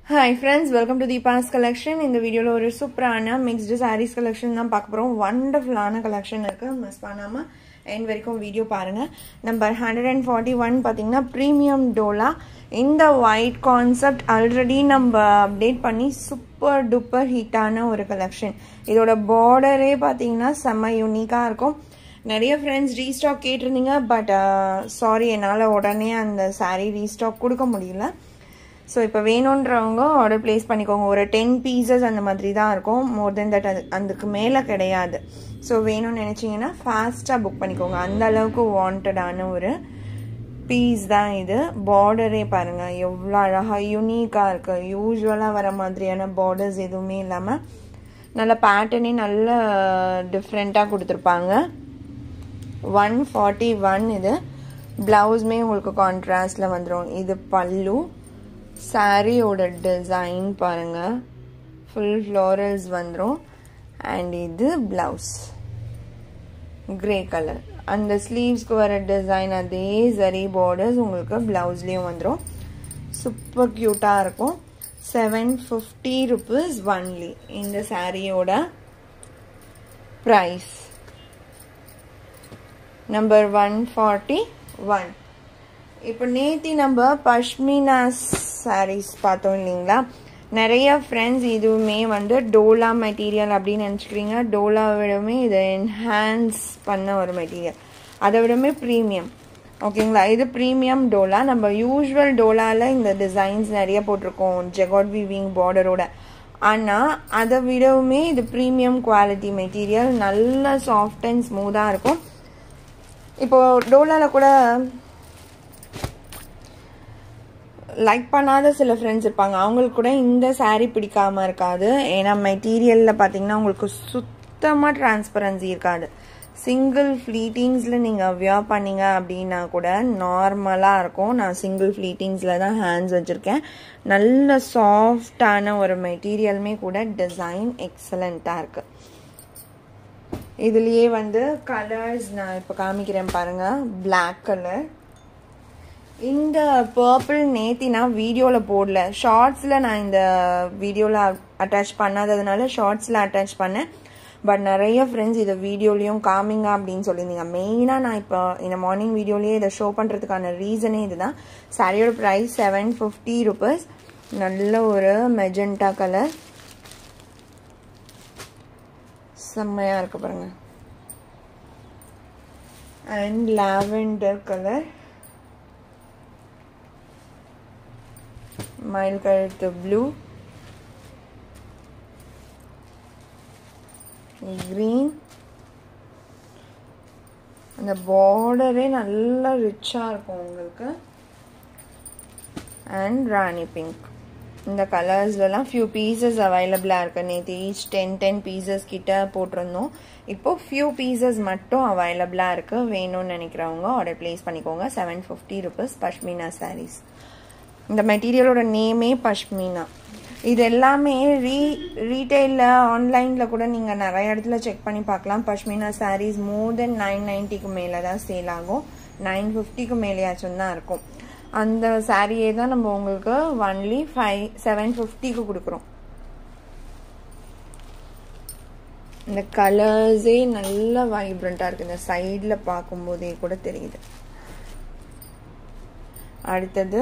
hi friends welcome to Deepa's collection இந்த வீடியோவில் ஒரு சூப்பரான மிக்ஸ்டு சாரீஸ் கலெக்ஷன் தான் பார்க்க போகிறோம் வண்டர்ஃபுல்லான கலெக்ஷன் இருக்குது மிஸ் பண்ணாமல் என் வரைக்கும் வீடியோ பாருங்கள் number hundred and forty one பார்த்தீங்கன்னா ப்ரீமியம் டோலா இந்த ஒயிட் கான்செப்ட் ஆல்ரெடி நம்ம அப்டேட் பண்ணி சூப்பர் டூப்பர் ஹீட்டான ஒரு கலெக்ஷன் இதோட பார்டரே பார்த்தீங்கன்னா செம்ம யூனிக்காக இருக்கும் நிறைய ஃப்ரெண்ட்ஸ் ரீஸ்டாக் கேட்டிருந்தீங்க பட் சாரி என்னால் உடனே அந்த சாரீ ரீஸ்டாக் கொடுக்க முடியல ஸோ இப்போ வேணுன்றவங்க ஆர்டர் ப்ளேஸ் பண்ணிக்கோங்க ஒரு டென் பீசஸ் அந்த மாதிரி தான் இருக்கும் மோர் தென் தட் அது அதுக்கு மேலே கிடையாது ஸோ வேணும்னு நினச்சிங்கன்னா ஃபாஸ்ட்டாக புக் பண்ணிக்கோங்க அந்த அளவுக்கு வாண்டடான ஒரு பீஸ் தான் இது பார்டரே பாருங்கள் எவ்வளோ அழகாக யூனிக்காக இருக்குது யூஸ்வலாக வர மாதிரியான பார்டர்ஸ் எதுவுமே இல்லாமல் நல்ல பேட்டர்னே நல்ல டிஃப்ரெண்ட்டாக கொடுத்துருப்பாங்க ஒன் ஃபார்ட்டி ஒன் இது ப்ளவுஸுமே உங்களுக்கு கான்ட்ராஸ்டில் வந்துடும் இது பல்லு சாரியோட டிசைன் பாருங்கள் ஃபுல் ஃப்ளோரல்ஸ் வந்துடும் அண்ட் இது ப்ளவுஸ் கிரே கலர் அந்த ஸ்லீவ்ஸ்க்கு வர டிசைன் அதே சரி பார்டர்ஸ் உங்களுக்கு ப்ளவுஸ்லேயும் வந்துடும் சூப்பர் க்யூட்டாக இருக்கும் செவன் ஃபிஃப்டி ருபீஸ் ஒன்லி இந்த சாரியோட price number one forty one இப்போ நேத்தி நம்ம பஷ்மினா சாரீஸ் பார்த்தோம் இல்லைங்களா நிறைய ஃப்ரெண்ட்ஸ் இதுவுமே வந்து டோலா மெட்டீரியல் அப்படின்னு நினச்சிக்கிறீங்க டோலா விடமே இதை என்ஹான்ஸ் பண்ண ஒரு மெட்டீரியல் அதை விடமே ப்ரீமியம் ஓகேங்களா இது ப்ரீமியம் டோலா நம்ம யூஸ்வல் டோலாவில் இந்த டிசைன்ஸ் நிறைய போட்டிருக்கோம் ஜெகாட் வீவிங் பார்டரோட ஆனால் அதை விடவுமே இது ப்ரீமியம் குவாலிட்டி மெட்டீரியல் நல்ல சாஃப்ட் அண்ட் ஸ்மூத்தாக இருக்கும் இப்போது டோலாவில் கூட லைக் பண்ணாத சில ஃப்ரெண்ட்ஸ் இருப்பாங்க அவங்களுக்கு கூட இந்த சாரீ பிடிக்காம இருக்காது ஏன்னா மெட்டீரியலில் பார்த்தீங்கன்னா உங்களுக்கு சுத்தமாக டிரான்ஸ்பரன்சி இருக்காது சிங்கிள் ஃப்ளீட்டிங்ஸில் நீங்கள் வியர் பண்ணீங்க அப்படின்னா கூட நார்மலாக இருக்கும் நான் சிங்கிள் ஃப்ளீட்டிங்ஸில் தான் ஹேண்ட்ஸ் வச்சுருக்கேன் நல்ல சாஃப்டான ஒரு மெட்டீரியலுமே கூட டிசைன் எக்ஸலண்ட்டாக இருக்குது இதுலேயே வந்து கலர்ஸ் நான் இப்போ காமிக்கிறேன் பாருங்கள் பிளாக் கலர் இந்த பர்பிள் நேத்தி நான் வீடியோவில் போடல ஷார்ட்ஸில் நான் இந்த வீடியோவில் அட்டாச் பண்ணாததுனால ஷார்ட்ஸில் அட்டாச் பண்ணேன் பட் நிறைய ஃப்ரெண்ட்ஸ் இதை வீடியோலையும் காமிங்க அப்படின்னு சொல்லியிருந்தீங்க மெயினாக நான் இப்போ இந்த மார்னிங் வீடியோலேயே இதை ஷோ பண்ணுறதுக்கான ரீசனே இதுதான் சாரியோட ப்ரைஸ் செவன் ஃபிஃப்டி ருபீஸ் நல்ல ஒரு மெஜெண்டா கலர் செம்மையாக இருக்கு பாருங்க அண்ட் லாவெண்டர் கலர் மயில் கழுத்து ப்ளூ க்ரீன் அந்த பார்டரே நல்லா ரிச்சாக இருக்கும் உங்களுக்கு அண்ட் ராணி பிங்க் இந்த கலர்ஸ்லலாம் ஃபியூ பீசஸ் அவைலபிளாக இருக்குது நேற்று ஈச் டென் டென் பீசஸ் கிட்ட போட்டிருந்தோம் இப்போது ஃபியூ பீசஸ் மட்டும் அவைலபிளாக இருக்குது வேணும்னு நினைக்கிறவங்க ஆர்டர் ப்ளேஸ் பண்ணிக்கோங்க seven fifty rupees pashmina saris இந்த மெட்டீரியலோட நேமே பஷ்மினா இது எல்லாமே ரீ ரீட்டெயிலில் ஆன்லைனில் கூட நீங்கள் நிறைய இடத்துல செக் பண்ணி பார்க்கலாம் pashmina saris more then nine நைன்ட்டிக்கு மேலே தான் சேல் ஆகும் நைன் ஃபிஃப்டிக்கு மேலேயாச்சும் தான் இருக்கும் அந்த சாரியே தான் நம்ம உங்களுக்கு ஒன்லி ஃபைவ் செவன் ஃபிஃப்டிக்கு கொடுக்குறோம் இந்த கலர்ஸே நல்ல வைப்ரண்ட்டாக இருக்குது இந்த சைடில் பார்க்கும்போதே கூட தெரியுது அடுத்தது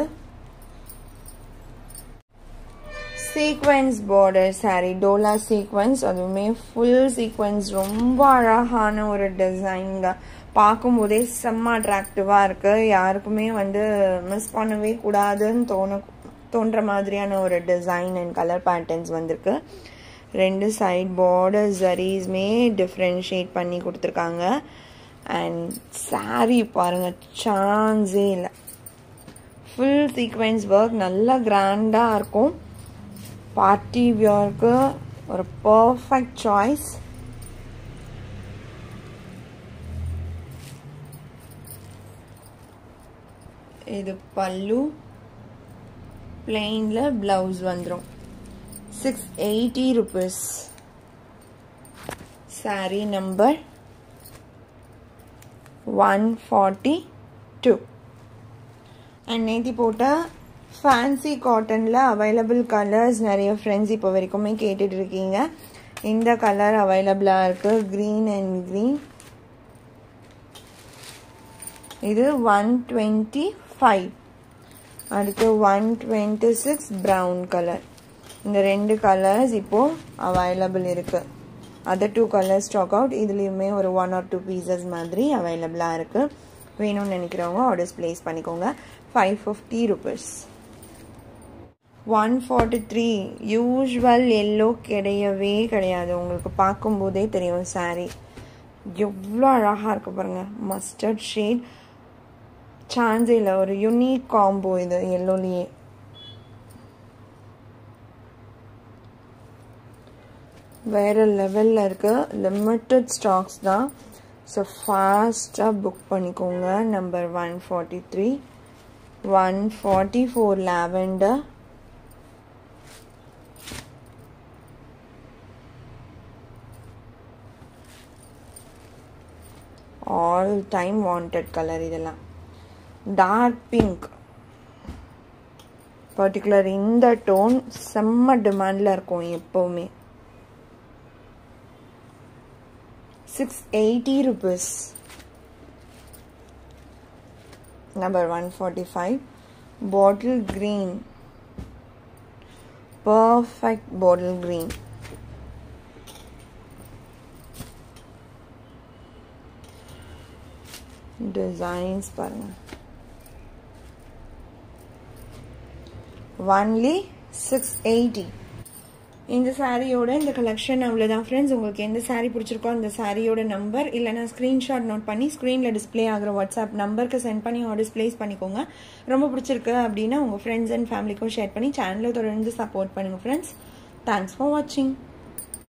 சீக்வன்ஸ் பார்டர் சாரி டோலா சீக்வன்ஸ் அதுவுமே ஃபுல் சீக்வன்ஸ் ரொம்ப அழகான ஒரு டிசைன்ங்க பார்க்கும்போதே செம்ம அட்ராக்டிவாக இருக்குது யாருக்குமே வந்து மிஸ் பண்ணவே கூடாதுன்னு தோண தோன்ற மாதிரியான ஒரு டிசைன் அண்ட் கலர் பேட்டர்ன்ஸ் வந்திருக்கு ரெண்டு சைட் பார்டர் ஜரீஸ்மே டிஃப்ரென்ஷியேட் பண்ணி கொடுத்துருக்காங்க அண்ட் சாரீ பாருங்கள் சான்ஸே இல்லை ஃபுல் சீக்வன்ஸ் ஒர்க் நல்லா கிராண்டாக இருக்கும் பார்ட்டி வியருக்கு ஒரு பர்ஃபெக்ட் சாய்ஸ் இது பல்லு பிளெயினில் ப்ளவுஸ் வந்துடும் six eighty rupees sari number one forty two and நேத்தி போட்ட ஃபேன்சி காட்டனில் அவைலபிள் கலர்ஸ் நிறைய ஃப்ரெண்ட்ஸ் இப்போ வரைக்குமே கேட்டுட்டு இருக்கீங்க இந்த கலர் அவைலபிளாக இருக்குது க்ரீன் அண்ட் க்ரீன் இது ஒன் டுவெண்ட்டி ஃபைவ் அடுத்து one twenty six brown colour இந்த ரெண்டு கலர்ஸ் இப்போது அவைலபிள் இருக்குது other two colours stock out இதுலேயுமே ஒரு ஒன் ஆர் டூ பீசஸ் மாதிரி அவைலபிளாக இருக்குது வேணும்னு நினைக்கிறவங்க ஆர்டர்ஸ் ப்ளேஸ் பண்ணிக்கோங்க five fifty rupees one forty three usual yellow கிடையவே கிடையாது உங்களுக்கு பார்க்கும்போதே தெரியும் சாரீ எவ்வளோ அழகாக இருக்கு பாருங்கள் மஸ்டர்ட் ஷேட் சான்ஸே இல்லை ஒரு யுனிக் காம்போ இது எல்லோலேயே வேறு லெவலில் இருக்குது லிமிட்டட் ஸ்டாக்ஸ் தான் ஸோ ஃபாஸ்ட்டாக புக் பண்ணிக்கோங்க number one forty three one forty four lavender all time wanted colour இதெல்லாம் டார்க் பிங்க் பர்டிகுலர் இந்த டோன் செம்ம டிமாண்டில் இருக்கும் எப்போவுமே six eighty rupees number one forty five bottle green perfect bottle green designs பாருங்க only six eighty இந்த சாரியோட இந்த கலெக்ஷன் அவ்வளோதான் ஃப்ரெண்ட்ஸ் உங்களுக்கு எந்த சாரீ பிடிச்சிருக்கோ அந்த சாரியோட நம்பர் இல்லைனா ஸ்க்ரீன்ஷாட் நோட் பண்ணி ஸ்க்ரீனில் டிஸ்பிளே ஆகிற வாட்ஸ்அப் நம்பருக்கு சென்ட் பண்ணி ஆர்டர்ஸ் ப்ளேஸ் பண்ணிக்கோங்க ரொம்ப பிடிச்சிருக்கு அப்படின்னா உங்கள் ஃப்ரெண்ட்ஸ் அண்ட் ஃபேமிலிக்கும் ஷேர் பண்ணி சேனலை தொடர்ந்து சப்போர்ட் பண்ணுங்கள் ஃப்ரெண்ட்ஸ் தேங்க்ஸ் ஃபார் வாட்சிங்